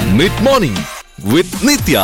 mid morning with Nithya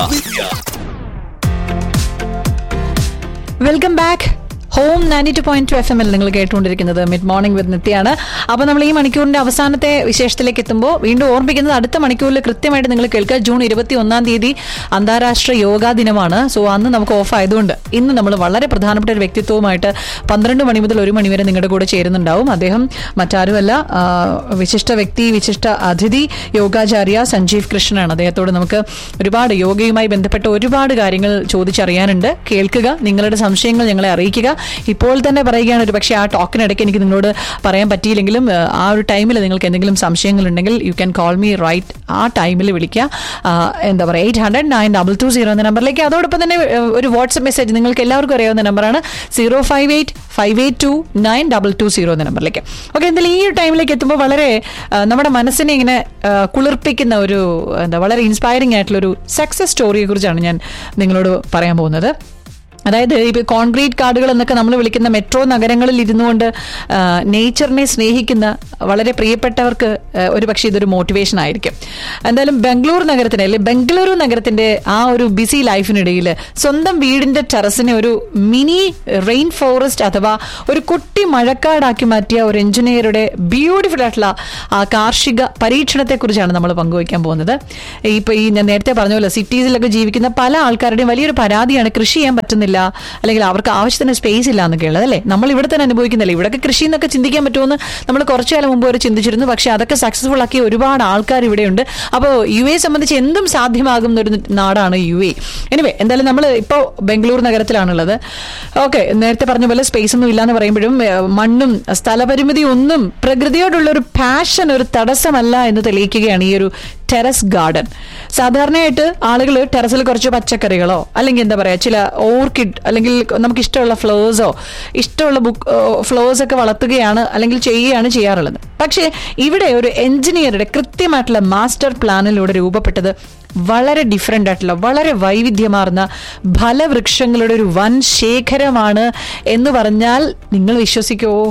welcome back home ninety two point two F എമ്മിൽ നിങ്ങൾ കേട്ടുകൊണ്ടിരിക്കുന്നത് mid morning വിത്ത് നിത്യാണ് അപ്പോൾ നമ്മൾ ഈ മണിക്കൂറിന്റെ അവസാനത്തെ വിശേഷത്തിലേക്ക് എത്തുമ്പോൾ വീണ്ടും ഓർമ്മിക്കുന്നത് അടുത്ത മണിക്കൂറിൽ കൃത്യമായിട്ട് നിങ്ങൾ കേൾക്കുക ജൂൺ ഇരുപത്തി ഒന്നാം തീയതി അന്താരാഷ്ട്ര യോഗാ ദിനമാണ് സോ അന്ന് നമുക്ക് ഓഫ് ആയതുകൊണ്ട് ഇന്ന് നമ്മൾ വളരെ പ്രധാനപ്പെട്ട ഒരു വ്യക്തിത്വവുമായിട്ട് പന്ത്രണ്ട് മണി മുതൽ ഒരു മണി വരെ നിങ്ങളുടെ കൂടെ ചേരുന്നുണ്ടാവും അദ്ദേഹം മറ്റാരുമല്ല ആ, വിശിഷ്ട വ്യക്തി വിശിഷ്ട അതിഥി യോഗാചാര്യ സഞ്ജീവ് കൃഷ്ണനാണ് അദ്ദേഹത്തോട് നമുക്ക് ഒരുപാട് യോഗയുമായി ബന്ധപ്പെട്ട ഒരുപാട് കാര്യങ്ങൾ ചോദിച്ചറിയാനുണ്ട് കേൾക്കുക നിങ്ങളുടെ സംശയങ്ങൾ ഞങ്ങളെ അറിയിക്കുക ഇപ്പോൾ തന്നെ പറയുകയാണ് ഒരു പക്ഷേ ആ ടോക്കിനിടയ്ക്ക് എനിക്ക് നിങ്ങളോട് പറയാൻ പറ്റിയില്ലെങ്കിലും ആ, ആ ഒരു ടൈമിൽ നിങ്ങൾക്ക് എന്തെങ്കിലും സംശയങ്ങൾ ഉണ്ടെങ്കിൽ you can call me right ആ ടൈമിൽ വിളിക്കുക ആ, എന്താ പറയുക eight hundred nine double two zero എന്ന നമ്പറിലേക്ക് അതോടൊപ്പം തന്നെ ആ, ഒരു വാട്സപ്പ് മെസ്സേജ് നിങ്ങൾക്ക് എല്ലാവർക്കും അറിയാവുന്ന നമ്പറാണ് zero five eight five eight two nine double two zero എന്ന നമ്പറിലേക്ക് ഓക്കെ എന്തായാലും ഈ ഒരു ടൈമിലേക്ക് എത്തുമ്പോൾ വളരെ ആ, നമ്മുടെ മനസ്സിനെ ഇങ്ങനെ ആ, കുളിർപ്പിക്കുന്ന ഒരു എന്താ വളരെ ഇൻസ്പയറിംഗ് ആയിട്ടുള്ള ഒരു സക്സസ് സ്റ്റോറിയെ കുറിച്ചാണ് ഞാൻ നിങ്ങളോട് പറയാൻ പോകുന്നത് അതായത് ഇപ്പൊ കോൺക്രീറ്റ് കാർഡുകൾ എന്നൊക്കെ നമ്മൾ വിളിക്കുന്ന മെട്രോ നഗരങ്ങളിൽ ഇരുന്നുകൊണ്ട് ആ, നേച്ചറിനെ സ്നേഹിക്കുന്ന വളരെ പ്രിയപ്പെട്ടവർക്ക് ആ, ഒരു പക്ഷേ ഇതൊരു മോട്ടിവേഷൻ ആയിരിക്കും എന്തായാലും ബംഗളൂർ നഗരത്തിന് അല്ലെ ബംഗളൂരു നഗരത്തിന്റെ ആ ഒരു ബിസി ലൈഫിനിടയിൽ സ്വന്തം വീടിന്റെ ടെറസിനെ ഒരു മിനി റെയിൻ ഫോറസ്റ്റ് അഥവാ ഒരു കുട്ടി മഴക്കാടാക്കി മാറ്റിയ ഒരു എഞ്ചിനീയറുടെ ബ്യൂട്ടിഫുൾ ആയിട്ടുള്ള ആ കാർഷിക പരീക്ഷണത്തെ കുറിച്ചാണ് നമ്മൾ പങ്കുവയ്ക്കാൻ പോകുന്നത് ഇപ്പൊ ഈ ഞാൻ നേരത്തെ പറഞ്ഞ പോലെ സിറ്റീസിലൊക്കെ ജീവിക്കുന്ന പല ആൾക്കാരുടെയും വലിയൊരു പരാതിയാണ് കൃഷി ചെയ്യാൻ പറ്റുന്നില്ല അല്ലെങ്കിൽ അവർക്ക് ആവശ്യത്തിന് സ്പേസ് ഇല്ല എന്നൊക്കെ ഉള്ളത് അല്ലേ നമ്മൾ ഇവിടെ തന്നെ അനുഭവിക്കുന്നില്ല ഇവിടെയൊക്കെ കൃഷി എന്നൊക്കെ ചിന്തിക്കാൻ പറ്റുമെന്ന് നമ്മൾ കുറച്ചു കാലം മുമ്പ് വരെ ചിന്തിച്ചിരുന്നു പക്ഷെ അതൊക്കെ സക്സസ്ഫുൾ ആക്കിയ ഒരുപാട് ആൾക്കാർ ഇവിടെയുണ്ട് അപ്പോൾ യു എ സംബന്ധിച്ച് എന്തും സാധ്യമാകുന്ന ഒരു നാടാണ് യു എ എനിവേ എന്തായാലും നമ്മൾ ഇപ്പോൾ ബംഗളൂർ നഗരത്തിലാണുള്ളത് ഓക്കെ നേരത്തെ പറഞ്ഞ പോലെ സ്പേസ് ഒന്നും ഇല്ലാന്ന് പറയുമ്പോഴും ഏഹ്, മണ്ണും സ്ഥലപരിമിതി ഒന്നും പ്രകൃതിയോടുള്ള ഒരു പാഷൻ ഒരു തടസ്സമല്ല എന്ന് തെളിയിക്കുകയാണ് ഈ ഒരു ടെറസ് ഗാർഡൻ സാധാരണയായിട്ട് ആളുകൾ ടെറസിൽ കുറച്ച് പച്ചക്കറികളോ അല്ലെങ്കിൽ എന്താ പറയാ ചില ഓർക്കിഡ് അല്ലെങ്കിൽ നമുക്ക് ഇഷ്ടമുള്ള ഫ്ലവേഴ്സോ ഇഷ്ടമുള്ള ബുക്ക് ഫ്ലവേഴ്സ് ഒക്കെ വളർത്തുകയാണ് അല്ലെങ്കിൽ ചെയ്യുകയാണ് ചെയ്യാറുള്ളത് പക്ഷേ ഇവിടെ ഒരു എഞ്ചിനീയറുടെ കൃത്യമായിട്ടുള്ള മാസ്റ്റർ പ്ലാനിലൂടെ രൂപപ്പെട്ടത് വളരെ ഡിഫറെൻ്റ് ആയിട്ടുള്ള വളരെ വൈവിധ്യമാർന്ന ഫലവൃക്ഷങ്ങളുടെ ഒരു വൻ ശേഖരമാണ് എന്ന് പറഞ്ഞാൽ നിങ്ങൾ വിശ്വസിക്കുമോ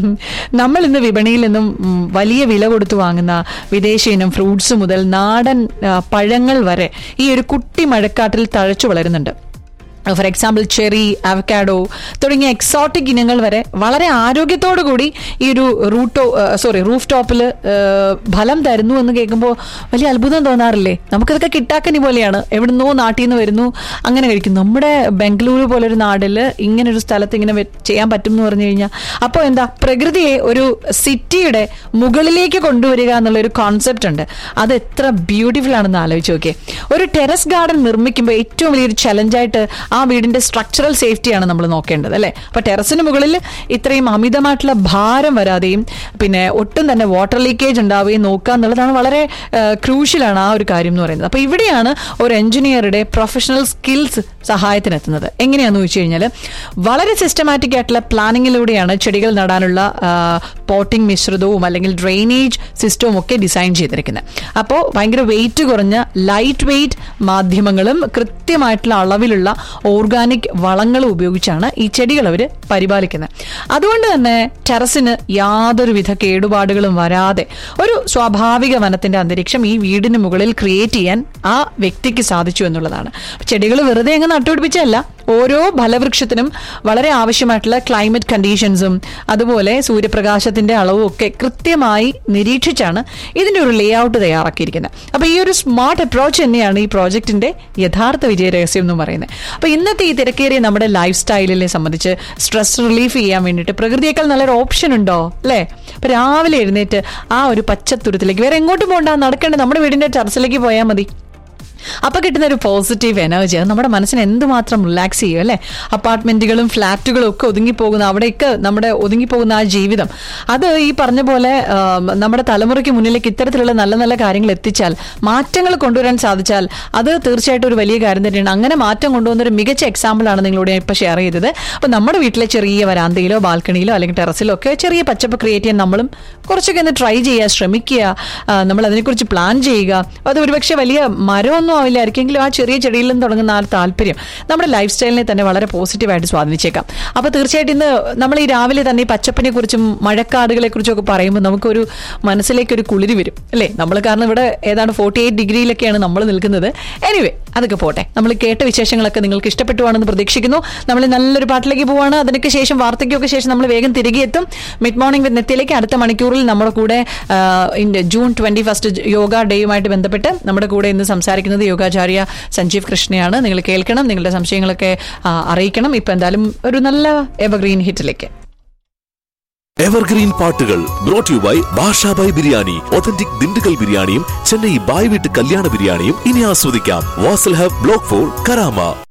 നമ്മൾ ഇന്ന് വിപണിയിൽ നിന്നും ഉം, വലിയ വില കൊടുത്തു വാങ്ങുന്ന വിദേശ ഇനം ഫ്രൂട്ട്സ് മുതൽ നാടൻ ആ, പഴങ്ങൾ വരെ ഈ ഒരു കുട്ടി മഴക്കാട്ടിൽ തഴച്ചു വളരുന്നുണ്ട് ഫോർ എക്സാമ്പിൾ ചെറി അവക്കാഡോ തുടങ്ങിയ എക്സോട്ടിക് ഇനങ്ങൾ വരെ വളരെ ആരോഗ്യത്തോടു കൂടി ഈ ഒരു റൂട്ടോ സോറി റൂഫ് ടോപ്പിൽ ഫലം തരുന്നു എന്ന് കേൾക്കുമ്പോൾ വലിയ അത്ഭുതം തോന്നാറില്ലേ നമുക്കതൊക്കെ കിട്ടാക്കനി പോലെയാണ് എവിടുന്നോ നാട്ടിൽ നിന്ന് വരുന്നു അങ്ങനെ കഴിക്കും നമ്മുടെ ബംഗളൂരു പോലൊരു നാടിൽ ഇങ്ങനെ ഒരു സ്ഥലത്ത് ഇങ്ങനെ വെ- ചെയ്യാൻ പറ്റും എന്ന് പറഞ്ഞു കഴിഞ്ഞാൽ അപ്പോൾ എന്താ പ്രകൃതിയെ ഒരു സിറ്റിയുടെ മുകളിലേക്ക് കൊണ്ടുവരിക എന്നുള്ള ഒരു കോൺസെപ്റ്റ് ഉണ്ട് അത് എത്ര ബ്യൂട്ടിഫുൾ ആണെന്ന് ആലോചിച്ച് നോക്കിയേ ഒരു ടെറസ് ഗാർഡൻ നിർമ്മിക്കുമ്പോൾ ഏറ്റവും വലിയൊരു ചലഞ്ചായിട്ട് ആ വീടിന്റെ സ്ട്രക്ചറൽ സേഫ്റ്റിയാണ് നമ്മൾ നോക്കേണ്ടത് അല്ലേ അപ്പൊ ടെറസിന് മുകളിൽ ഇത്രയും അമിതമായിട്ടുള്ള ഭാരം വരാതെയും പിന്നെ ഒട്ടും തന്നെ വാട്ടർ ലീക്കേജ് ഉണ്ടാവുകയും നോക്കുക എന്നുള്ളതാണ് വളരെ ക്രൂഷ്യലാണ് ആ ഒരു കാര്യം എന്ന് പറയുന്നത് അപ്പൊ ഇവിടെയാണ് ഒരു എഞ്ചിനീയറുടെ പ്രൊഫഷണൽ സ്കിൽസ് സഹായത്തിനെത്തുന്നത് എങ്ങനെയാന്ന് ചോദിച്ചു കഴിഞ്ഞാൽ വളരെ സിസ്റ്റമാറ്റിക് ആയിട്ടുള്ള പ്ലാനിങ്ങിലൂടെയാണ് ചെടികൾ നടാനുള്ള പോട്ടിംഗ് മിശ്രിതവും അല്ലെങ്കിൽ ഡ്രെയിനേജ് സിസ്റ്റവും ഒക്കെ ഡിസൈൻ ചെയ്തിരിക്കുന്നത് അപ്പോൾ ഭയങ്കര വെയിറ്റ് കുറഞ്ഞ ലൈറ്റ് വെയിറ്റ് മാധ്യമങ്ങളും കൃത്യമായിട്ടുള്ള അളവിലുള്ള ഓർഗാനിക് വളങ്ങളും ഉപയോഗിച്ചാണ് ഈ ചെടികൾ അവർ പരിപാലിക്കുന്നത് അതുകൊണ്ട് തന്നെ ടെറസിന് യാതൊരുവിധ കേടുപാടുകളും വരാതെ ഒരു സ്വാഭാവിക വനത്തിന്റെ അന്തരീക്ഷം ഈ വീടിന് മുകളിൽ ക്രിയേറ്റ് ചെയ്യാൻ ആ വ്യക്തിക്ക് സാധിച്ചു എന്നുള്ളതാണ് ചെടികൾ വെറുതെ അങ്ങ് നട്ടുപിടിച്ചല്ല ഓരോ ഫലവൃക്ഷത്തിനും വളരെ ആവശ്യമായിട്ടുള്ള ക്ലൈമറ്റ് കണ്ടീഷൻസും അതുപോലെ സൂര്യപ്രകാശത്തിന്റെ അളവും ഒക്കെ കൃത്യമായി നിരീക്ഷിച്ചാണ് ഇതിന്റെ ഒരു ലേ ഔട്ട് തയ്യാറാക്കിയിരിക്കുന്നത് അപ്പൊ ഈ ഒരു സ്മാർട്ട് അപ്രോച്ച് തന്നെയാണ് ഈ പ്രോജക്റ്റിന്റെ യഥാർത്ഥ വിജയ രഹസ്യം എന്ന് പറയുന്നത് അപ്പൊ ഇന്നത്തെ ഈ തിരക്കേറിയ നമ്മുടെ ലൈഫ് സ്റ്റൈലിനെ സംബന്ധിച്ച് സ്ട്രെസ് റിലീഫ് ചെയ്യാൻ വേണ്ടിയിട്ട് പ്രകൃതിയേക്കാൾ നല്ലൊരു ഓപ്ഷൻ ഉണ്ടോ അല്ലേ അപ്പൊ രാവിലെ എഴുന്നേറ്റ് ആ ഒരു പച്ചത്തുരത്തിലേക്ക് വേറെ എങ്ങോട്ടും പോകണ്ട നടക്കേണ്ട നമ്മുടെ വീടിന്റെ ടെറസിലേക്ക് പോയാൽ മതി അപ്പൊ കിട്ടുന്ന ഒരു പോസിറ്റീവ് എനർജി അത് നമ്മുടെ മനസ്സിനെ എന്തുമാത്രം റിലാക്സ് ചെയ്യും അല്ലെ അപ്പാർട്ട്മെന്റുകളും ഫ്ലാറ്റുകളും ഒക്കെ ഒതുങ്ങിപ്പോകുന്ന അവിടെയൊക്കെ നമ്മുടെ ഒതുങ്ങിപ്പോകുന്ന ആ ജീവിതം അത് ഈ പറഞ്ഞ പോലെ ആ, നമ്മുടെ തലമുറയ്ക്ക് മുന്നിലേക്ക് ഇത്തരത്തിലുള്ള നല്ല നല്ല കാര്യങ്ങൾ എത്തിച്ചാൽ മാറ്റങ്ങൾ കൊണ്ടുവരാൻ സാധിച്ചാൽ അത് തീർച്ചയായിട്ടും ഒരു വലിയ കാര്യം തന്നെയാണ് അങ്ങനെ മാറ്റം കൊണ്ടുവന്ന ഒരു മികച്ച എക്സാമ്പിൾ ആണ് നിങ്ങളോട് ഞാൻ ഇപ്പൊ ഷെയർ ചെയ്തത് അപ്പൊ നമ്മുടെ വീട്ടിലെ ചെറിയ വരാന്തയിലോ ബാൽക്കണിയിലോ അല്ലെങ്കിൽ ടെറസിലോ ഒക്കെ ചെറിയ പച്ചപ്പ് ക്രിയേറ്റ് ചെയ്യാൻ നമ്മളും കുറച്ചൊക്കെ ഒന്ന് ട്രൈ ചെയ്യുക ശ്രമിക്കുക ആ, നമ്മൾ അതിനെക്കുറിച്ച് പ്ലാൻ ചെയ്യുക അത് ഒരുപക്ഷെ വലിയ മരമൊന്നും ഒന്നും ആവില്ലായിരിക്കും എങ്കിലും ആ ചെറിയ ചെടിയിൽ നിന്ന് തുടങ്ങുന്ന ആ ഒരു താല്പര്യം നമ്മുടെ ലൈഫ് സ്റ്റൈലിനെ തന്നെ വളരെ പോസിറ്റീവായിട്ട് സ്വാധീനിച്ചേക്കാം അപ്പോൾ തീർച്ചയായിട്ടും ഇന്ന് നമ്മൾ ഈ രാവിലെ തന്നെ ഈ പച്ചപ്പിനെ കുറിച്ചും മഴക്കാടുകളെ കുറിച്ചും ഒക്കെ പറയുമ്പോൾ നമുക്കൊരു മനസ്സിലേക്ക് ഒരു കുളിരി വരും അല്ലേ നമ്മൾ കാരണം ഇവിടെ ഏതാണ്ട് ഫോർട്ടി എയ്റ്റ് ഡിഗ്രിയിലൊക്കെയാണ് നമ്മൾ നിൽക്കുന്നത് എനിവേ അതൊക്കെ പോട്ടെ നമ്മൾ കേട്ട വിശേഷങ്ങളൊക്കെ നിങ്ങൾക്ക് ഇഷ്ടപ്പെട്ടുവാണെന്ന് പ്രതീക്ഷിക്കുന്നു നമ്മൾ നല്ലൊരു പാട്ടിലേക്ക് പോവാണ് അതിനൊക്കെ ശേഷം വാർത്തയ്ക്കൊക്കെ ശേഷം നമ്മൾ വേഗം തിരികെ എത്തും മിഡ് മോർണിംഗ് വിത്ത് നെത്തിയിലേക്ക് അടുത്ത മണിക്കൂറിൽ നമ്മുടെ കൂടെ ആ, in- June twenty first yoga ഡേയുമായിട്ട് ബന്ധപ്പെട്ട് നമ്മുടെ കൂടെ ഇന്ന് സംസാരിക്കുന്നത് യോഗാചാര്യ സഞ്ജീവ് കൃഷ്ണയാണ് നിങ്ങൾ കേൾക്കണം നിങ്ങളുടെ സംശയങ്ങളൊക്കെ ആ, അറിയിക്കണം ഇപ്പൊ എന്തായാലും ഒരു നല്ല എവർഗ്രീൻ ഹിറ്റിലേക്ക് എവർഗ്രീൻ പാട്ടുകൾ brought you by Basha Bhai biryani authentic Dindigul ബിരിയാണിയും ചെന്നൈ ബായ് വീട്ട് കല്യാണ ബിരിയാണിയും ഇനി ആസ്വദിക്കാം Vasal hub block four Karama